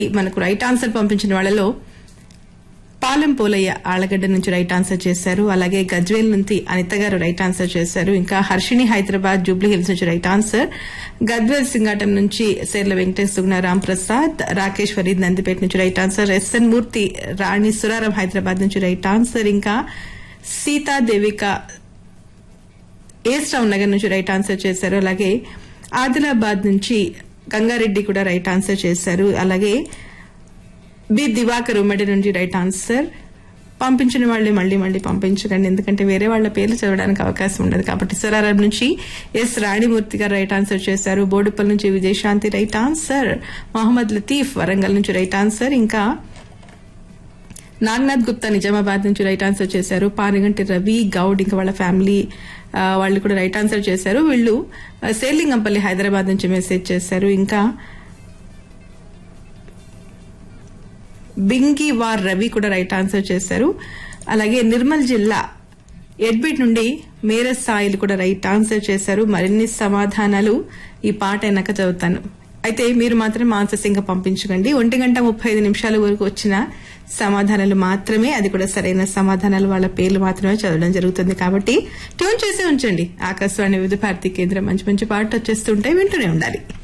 మనకు right answer పంపించిన వాళ్ళలో పాలెం పోలయ్య ఆళ్లగడ్డ నుంచి రైట్ ఆన్సర్ చేశారు అలాగే గజ్వేల్ నుంచి అనిత గారు రైట్ ఆన్సర్ చేశారు ఇంకా హర్షిని హైదరాబాద్ జూబ్లీ హిల్స్ నుంచి రైట్ ఆన్సర్ గద్వేల్ సింగాటం నుంచి సేర్ల వెంకటేష్ సుగ్న రామ్ ప్రసాద్ రాకేష్ ఫరీద్ నందిపేట నుంచి right answer S N Murthy Rani Suraram Hyderabad నుంచి రైట్ ఆన్సర్ ఇంకా సీతాదేవిక ఏస్ రావు నగర్ నుంచి రైట్ ఆన్సర్ చేశారు అలాగే ఆదిలాబాద్ నుంచి గంగారెడ్డి కూడా రైట్ ఆన్సర్ చేశారు అలాగే బి దివాకర్ ఉమ్మడి నుంచి రైట్ ఆన్సర్ పంపించిన వాళ్ళే మళ్ళీ మళ్ళీ పంపించకండి ఎందుకంటే వేరే వాళ్ళ పేర్లు చదవడానికి అవకాశం ఉండదు కాబట్టి సురారం నుంచి ఎస్ రాణిమూర్తి గారు రైట్ ఆన్సర్ చేశారు బోడుపల్ నుంచి విజయశాంతి రైట్ ఆన్సర్ మొహమ్మద్ లతీఫ్ వరంగల్ నుంచి రైట్ ఆన్సర్ ఇంకా నాగనాథ్ గుప్తా నిజామాబాద్ నుంచి రైట్ ఆన్సర్ చేశారు పానిగంటి రవి గౌడ్ ఇంకా వాళ్ళ ఫ్యామిలీ ఆ, వాళ్ళు కూడా రైట్ ఆన్సర్ చేశారు వీళ్ళు ఆ, సేలింగంపల్లి హైదరాబాద్ నుంచి మెసేజ్ చేశారు ఇంకా బింగి వార్ రవి కూడా రైట్ ఆన్సర్ చేశారు అలాగే నిర్మల్ జిల్లా ఎడ్బిట్ నుండి మేరస్ సాయిల్ కూడా రైట్ ఆన్సర్ చేశారు మరిన్ని సమాధానాలు ఈ పాట అయినాక చదువుతాను అయితే మీరు మాత్రం ఆన్సర్స్ ఇంకా పంపించకండి ఒంటి గంట ముప్పై ఐదు నిమిషాల వరకు వచ్చిన సమాధానాలు మాత్రమే అది కూడా సరైన సమాధానాలు వాళ్ళ పేర్లు మాత్రమే చదవడం జరుగుతుంది కాబట్టి ట్యూన్ చేసి ఉంచండి ఆకాశవాణి వివిధ భారతి కేంద్రం మంచి మంచి పాట వచ్చేస్తుంటే వింటూనే ఉండాలి